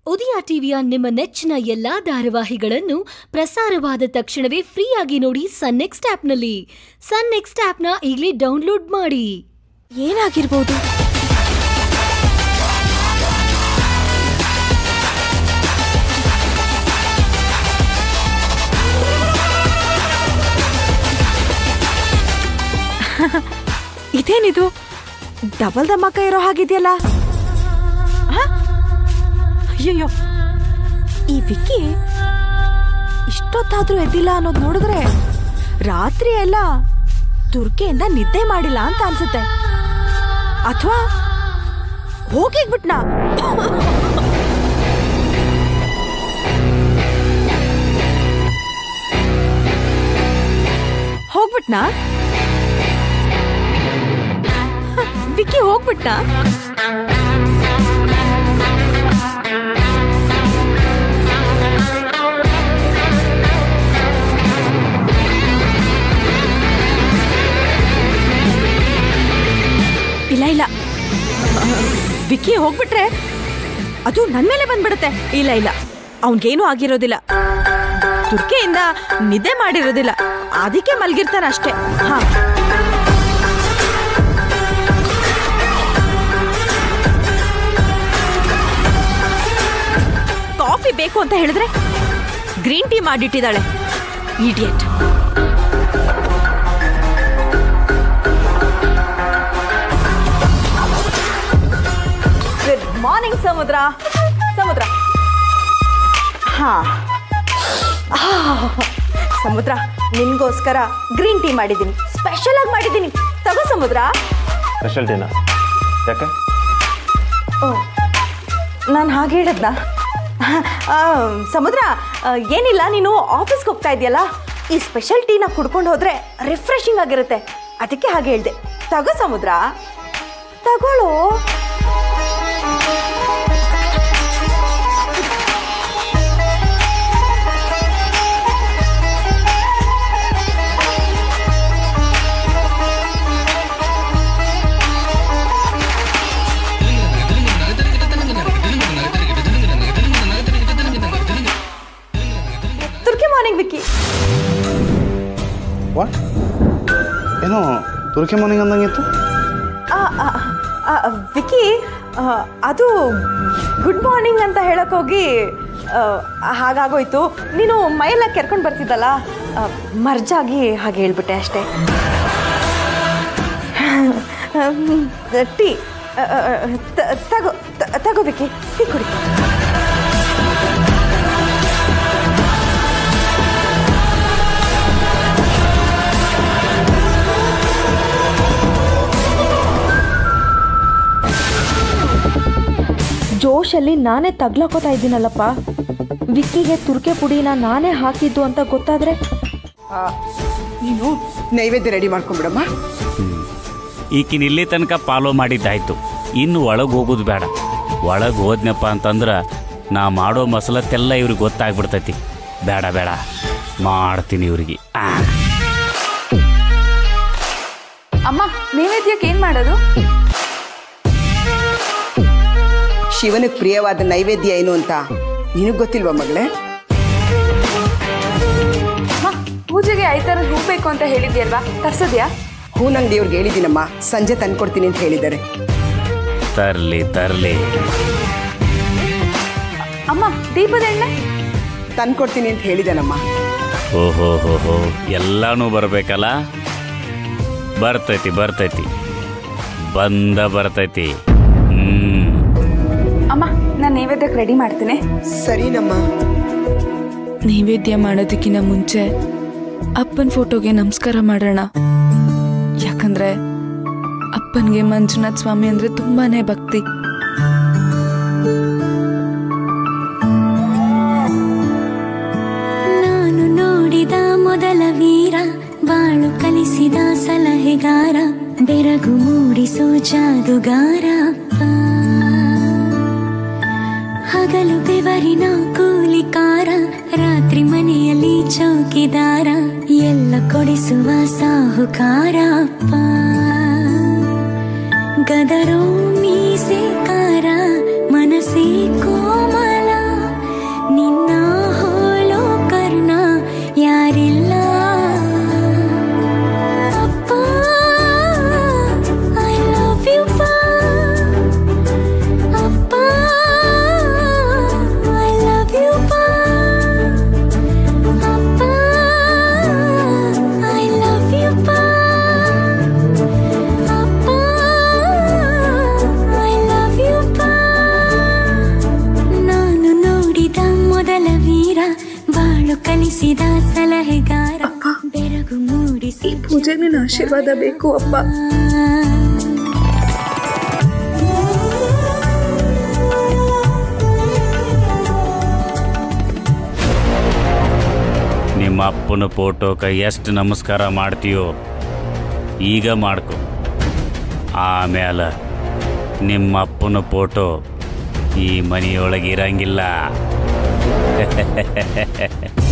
ಉದಯ ಟಿವಿಯ ನಿಮ್ಮ ನೆಚ್ಚಿನ ಎಲ್ಲಾ ಧಾರಾವಾಹಿಗಳನ್ನು ಪ್ರಸಾರವಾದ ತಕ್ಷಣವೇ ಫ್ರೀಯಾಗಿ ನೋಡಿ ಸನ್ ನೆಕ್ಸ್ಟ್ ಆಪ್ನಲ್ಲಿ ಸನ್ ನೆಕ್ಸ್ಟ್ ಆಪ್ನ ಈಗಲೇ ಡೌನ್ಲೋಡ್ ಮಾಡಿ ಏನಾಗಿರ್ಬೋದು ಇದೇನಿದು ಡಬಲ್ ಧಮಾಕ ಇರೋ ಹಾಗಿದೆಯಲ್ಲ ಹ? ಅಯ್ಯಯ್ಯೋ ಈ ವಿಕ್ಕಿ ಇಷ್ಟೊತ್ತಾದ್ರೂ ಎದ್ದಿಲ್ಲ ಅನ್ನೋದು ನೋಡಿದ್ರೆ ರಾತ್ರಿ ಎಲ್ಲ ತುರ್ಕೆಯಿಂದ ನಿದ್ದೆ ಮಾಡಿಲ್ಲ ಅಂತ ಅನ್ಸುತ್ತೆ ಅಥವಾ ಹೋಗಿಗ್ಬಿಟ್ನಾ ಹೋಗ್ಬಿಟ್ನಾ ಹ, ವಿಕ್ಕಿ ಹೋಗ್ಬಿಟ್ನಾ ಇಲ್ಲ ಇಲ್ಲ ವಿಕ್ಕಿ ಹೋಗ್ಬಿಟ್ರೆ ಅದು ನನ್ ಮೇಲೆ ಬಂದ್ಬಿಡುತ್ತೆ ಇಲ್ಲ ಇಲ್ಲ ಅವನ್ಗೇನೂ ಆಗಿರೋದಿಲ್ಲ ತುರ್ಕೆಯಿಂದ ನಿದ್ದೆ ಮಾಡಿರೋದಿಲ್ಲ ಅದಕ್ಕೆ ಮಲ್ಗಿರ್ತಾನ ಅಷ್ಟೇ ಹಾ ಕಾಫಿ ಬೇಕು ಅಂತ ಹೇಳಿದ್ರೆ ಗ್ರೀನ್ ಟೀ ಮಾಡಿಟ್ಟಿದ್ದಾಳೆ idiot good morning Samudra Samudra ಹಾ ಆ, ಸಮುದ್ರ ನಿನ್ಗೋಸ್ಕರ ಗ್ರೀನ್ ಟೀ ಮಾಡಿದ್ದೀನಿ ಸ್ಪೆಷಲ್ ಆಗಿ ಮಾಡಿದ್ದೀನಿ ತಗೋ ಸಮುದ್ರ ಸ್ಪೆಷಲ್ ಟೀನಾ ಯಾಕೆ ಓ ನಾನು ಹಾಗೆ ಹೇಳದ್ನ ಆ, ಸಮುದ್ರ ಆ, ಏನಿಲ್ಲ ನೀನು ಆಫೀಸ್ಗೆ ಹೋಗ್ತಾ ಇದೆಯಲ್ಲ ಈ ಸ್ಪೆಷಲ್ ಟೀನ ಕುಡ್ಕೊಂಡು ಹೋದ್ರೆ ರಿಫ್ರೆಶಿಂಗ್ ಆಗಿರುತ್ತೆ ಅದಕ್ಕೆ ಹಾಗೆ ಹೇಳ್ದೆ ತಗೋ ಸಮುದ್ರ ತಗೊಳ್ಳೋ ತುರ್ಕಿ ಮಾರ್ನಿಂಗ್ ವಿಕ್ಕಿ ವಾಟ್ ಏನೋ ತುರ್ಕಿ ಮಾರ್ನಿಂಗ್ ಅಂದಂಗಿತ್ತು ಆ, ಆ, ಆ, ವಿಕ್ಕಿ ಆ, ಅದು ಗುಡ್ ಮಾರ್ನಿಂಗ್ ಅಂತ ಹೇಳಕ್ ಹೋಗಿ ಆ, ಹಾಗಾಗೋಯ್ತು ನೀನು ಮೈಯೆಲ್ಲ ಕೆರ್ಕೊಂಡು ಬರ್ತಿದ್ದಲ್ಲ ಆ, ಮರ್ಜಾಗಿ ಹಾಗೆ ಹೇಳ್ಬಿಟ್ಟೆ ಅಷ್ಟೇ ಟೀ ಆ, ಆ, ತ- ತಗೋ ತ- ತಗೋ ವಿಕ್ಕಿ ಟೀ ಕುಡಿ ಜೋಶಲ್ಲಿ ನಾನೇ ತಗ್ಲಾಕೋತಾ ಇದ್ದೀನಲ್ಲಪ್ಪ ವಿಕ್ಕಿಗೆ ತುರ್ಕೆ ಪುಡಿನ ನಾನೇ ಹಾಕಿದ್ದು ಅಂತ ಗೊತ್ತಾದ್ರೆ ನೀನು ನೈವೇದ್ಯ ರೆಡಿ ಮಾಡ್ಕೊಂಬಿಡಮ್ಮ ಈಕಿನ ಇಲ್ಲಿ ತನಕ ಫಾಲೋ ಮಾಡಿದ್ದಾಯ್ತು ಇನ್ನು ಒಳಗೆ ಹೋಗೋದು ಬೇಡ ಒಳಗೆ ಹೋದ್ನಪ್ಪ ಅಂತಂದ್ರೆ ನಾ ಮಾಡೋ ಮಸಲತ್ತೆಲ್ಲ ಇವ್ರಿಗೆ ಗೊತ್ತಾಗ್ಬಿಡ್ತೈತಿ ಬೇಡ ಬೇಡ ಮಾಡ್ತೀನಿ ಇವ್ರಿಗೆ ಆ. ಅಮ್ಮ ನೈವೇದ್ಯಕ್ಕೆ ಏನ್ ಮಾಡೋದು ಶಿವನಿಗೆ ಪ್ರಿಯವಾದ ನೈವೇದ್ಯ ಏನು ಅಂತ ನಿನಗೆ ಗೊತ್ತಿಲ್ವಾ ಮಗಳೇ ಅಮ್ಮ ಪೂಜೆಗೆ ಐದು ಥರದ ಹೂ ಬೇಕು ಅಂತ ಹೇಳಿದ್ಯಲ್ವಾ ತರ್ಸೋದ್ಯಾ ಹೂನಂಗಡಿಯವ್ರಿಗೆ ಹೇಳಿದ್ದೀನಮ್ಮ ಸಂಜೆ ತಂದ್ಕೊಡ್ತೀನಿ ಅಂತ ಹೇಳಿದ್ದಾರೆ ತರ್ಲಿ ತರ್ಲಿ ಅಮ್ಮ ದೀಪದ ಎಣ್ಣೆ ತಂದ್ಕೊಡ್ತೀನಿ ಅಂತ ಹೇಳಿದಾನಮ್ಮ ಓಹೋ ಹೋ ಹೋ ಎಲ್ಲಾನು ಬರಬೇಕಲ್ಲ ಬರ್ತೈತಿ ಬರ್ತೈತಿ ಬಂದ ಬರ್ತೈತಿ ಹ್ಮ್ ಅಮ್ಮ ನಾನು ನೈವೇದ್ಯಕ್ಕೆ ರೆಡಿ ಮಾಡ್ತೀನಿ ಸರಿನಮ್ಮ ನೈವೇದ್ಯ ಮಾಡೋದಕ್ಕಿಂತ ಮುಂಚೆ ಅಪ್ಪನ ಫೋಟೋಗೆ ನಮಸ್ಕಾರ ಮಾಡೋಣ ಯಾಕಂದ್ರೆ ಅಪ್ಪನಿಗೆ ಮಂಜುನಾಥ್ ಸ್ವಾಮಿ ಅಂದ್ರೆ ತುಂಬಾನೇ ಭಕ್ತಿ ನಾನು ನೋಡಿದ ಮೊದಲ ವೀರ ಬಾಳು ಕಲಿಸಿದ ಸಲಹೆಗಾರ ಬೆರಗು ಮೂಡಿಸೋ ಜಾದುಗಾರ ಅಪ್ಪ. ಹಗಲು ಬೆವರಿನ ಕೂಲಿಕಾರ ರಾತ್ರಿ ಮನೆಯಲ್ಲಿ ಚೌಕಿದಾರ ಎಲ್ಲ ಕೊಡಿಸುವ ಸಾಹುಕಾರ ಅಪ್ಪ ಗದರೋ ಮೀಸೆ ಕಾರ ಮನಸ್ಸೇ ಕೋಮಲ ಮೊದಲ ವೀರ ಬಾಳು ಕಲಿಸಿದ ಸಲಹೆಗಾರ ಬೆರಗು ಮೂಡಿಸಿ ಪೂಜೆಗೆ ನಿನ್ನ ಆಶೀರ್ವಾದ ಬೇಕು ಅಪ್ಪ ನಿಮ್ಮ ಅಪ್ಪನ ಫೋಟೋಕ್ಕೆ ಎಷ್ಟು ನಮಸ್ಕಾರ ಮಾಡ್ತೀಯೋ ಈಗ ಮಾಡ್ಕೊ ಆಮೇಲೆ ನಿಮ್ಮ ಅಪ್ಪನ ಫೋಟೋ ಈ ಮನೆಯೊಳಗೆ ಇರಂಗಿಲ್ಲ